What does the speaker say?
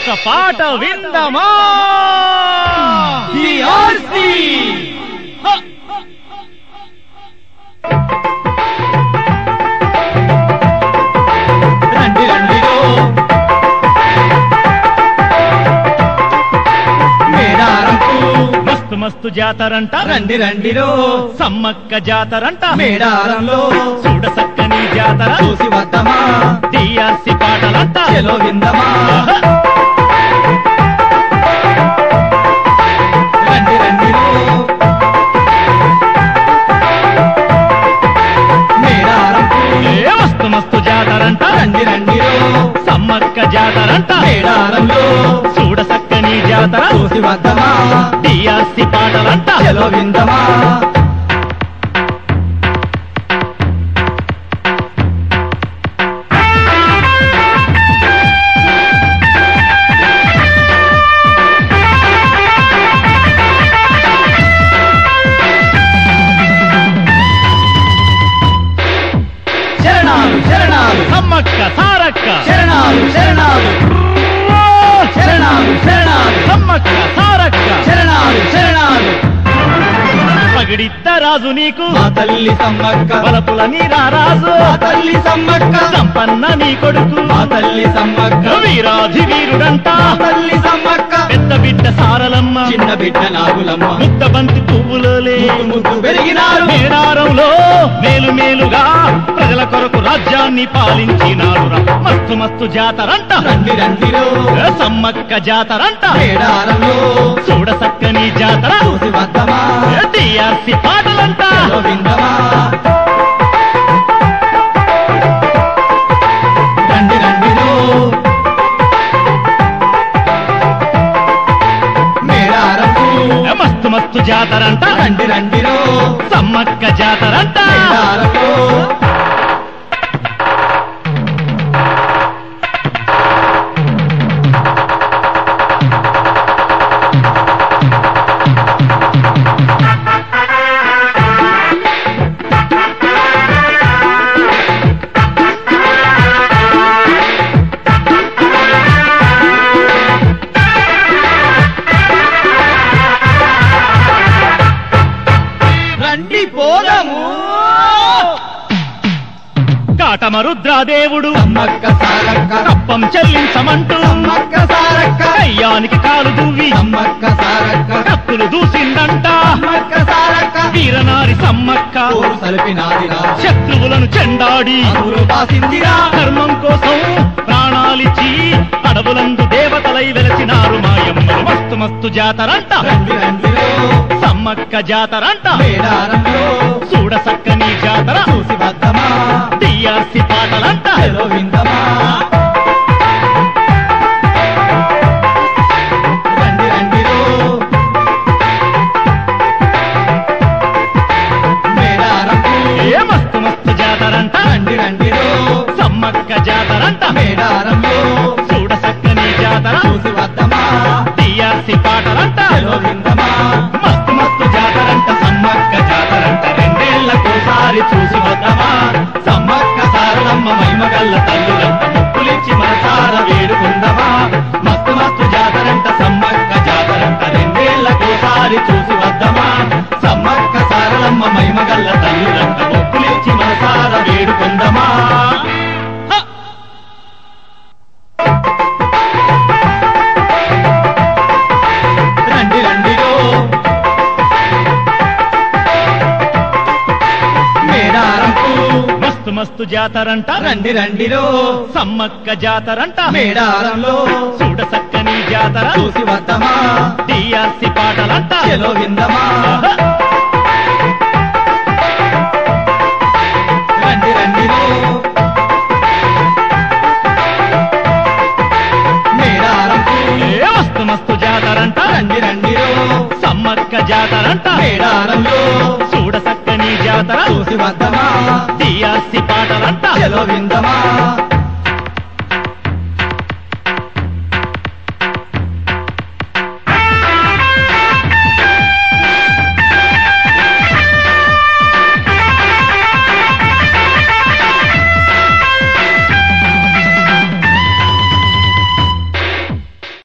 ఒక పాట విందమా డిఆర్సి రండి రండిరో మేడారంకు మస్తు మస్తు జాతరంట రండి రండిరో సమ్మక్క జాతరంట మేడారంలో చూడ సక్కని జాతర చూసి వద్దమా టిఆర్సి పాటలంట చెలో విందమా రండి రండిరో మేడారంకు ఏ మస్తు మస్తు జాతరంట రండి రండిరో సమ్మక్క జాతరంట మేడారంలో చూడ సక్కని జాతర చూసి వద్దమా టిఆర్సి పాటలంట చెలో విందమా శరణాలు శరణాలు సమ్మక్క సారక్క శరణాలు శరణాలు శరణాలు శరణాలు సమ్మక్క సారక్క శరణాలు శరణాలు పగిడిద్ద రాజు నీకు మా తల్లి సమ్మక్క వలపుల నీరా రాజు మా తల్లి సమ్మక్క సంపన్న నీ కొడుకు మా తల్లి సమ్మక్క వీరాధి వీరుడంట మా తల్లి సమ్మక్క పెద్ద బిడ్డ సారలమ్మ చిన్న బిడ్డ నాగులమ్మ ముద్ద బంతి పువ్వులోలే ముద్దు ముద్దు పెరిగినారు మేడారంలో మేలు మేలుగా ప్రజల కొరకు రాజ్యాన్ని పాలించినారురా మస్తు మస్తు జాతరంట రండి రండిలో ఏ సమ్మక్క జాతరంట మేడారంలో చూడ సక్కని జాతర చూసి వద్దమా టిఆర్సి పాటలంట చెలో విందమా రండి రండిలో మేడారంకు ఏ మస్తు మస్తు జాతరంట రండి రండిలో సమ్మక్క జాతరంట మేడారంలో రండి పోదము కాటమరుద్రాదేవుడు సమ్మక్క సారక్క కప్పం చెల్లించమంటూ సమ్మక్క సారక్క కయ్యానికి కాలు దువ్వి సమ్మక్క సారక్క కత్తులు దూసిందంట సమ్మక్క సారక్క వీరనారి సమ్మక్క ఊరు సలిపినాదిరా శత్రువులను చెండాడి ఊరు బాసిందిరా ధర్మం కోసం ప్రాణాలిచ్చి అడవులందు దేవతలై వెలసినారు మాయమ్మలు మస్తు మస్తు జాతరంట రండి రండిలో సమ్మక్క జాతరంట మేడారంలో చూడ సక్కని జాతర చూసి వద్దమా టిఆర్సి పాటలంట చెలో విందమా రండి రండిలో మేడారంకు ఏ మస్తు మస్తు జాతరంట రండి రండిలో సమ్మక్క జాతరంట మేడారంలో చూడ సక్కని జాతర చూసి వద్దమా టిఆర్సి పాటలంట చెలో విందమా మస్తు మస్తు జాతరంట సమ్మక్క జాతరంట రెండేళ్లకోసారి చూసి వద్దామా సమ్మక్క సారలమ్మ మైమగల్ల తల్లులంట ముక్కులిచ్చి మనసార వేడుకుందమా మస్తు మస్తు జాతరంట సమ్మక్క జాతరంట రెండేళ్లకోసారి చూసి వద్దమా సమ్మక్క సారలమ్మ మైమగల్ల తల్లులంట ముక్కులిచ్చి మనసార వేడుకుందమా హ! రండి రండిలో మేడారంకు మస్తు మస్తు జాతరంట రండి రండిలో సమ్మక్క జాతరంట మేడారంలో చూడ సక్కని జాతర చూసి వద్దమా టిఆర్సి పాటలంట చెలో విందమా రండి రండిలో మేడారంకు ఏ మస్తు మస్తు జాతరంట రండి రండిలో సమ్మక్క జాతరంట మేడారంలో చూడ సక్కని జాతర చూసి వద్దమా టిఆర్సి పాటలంట చెలో విందమా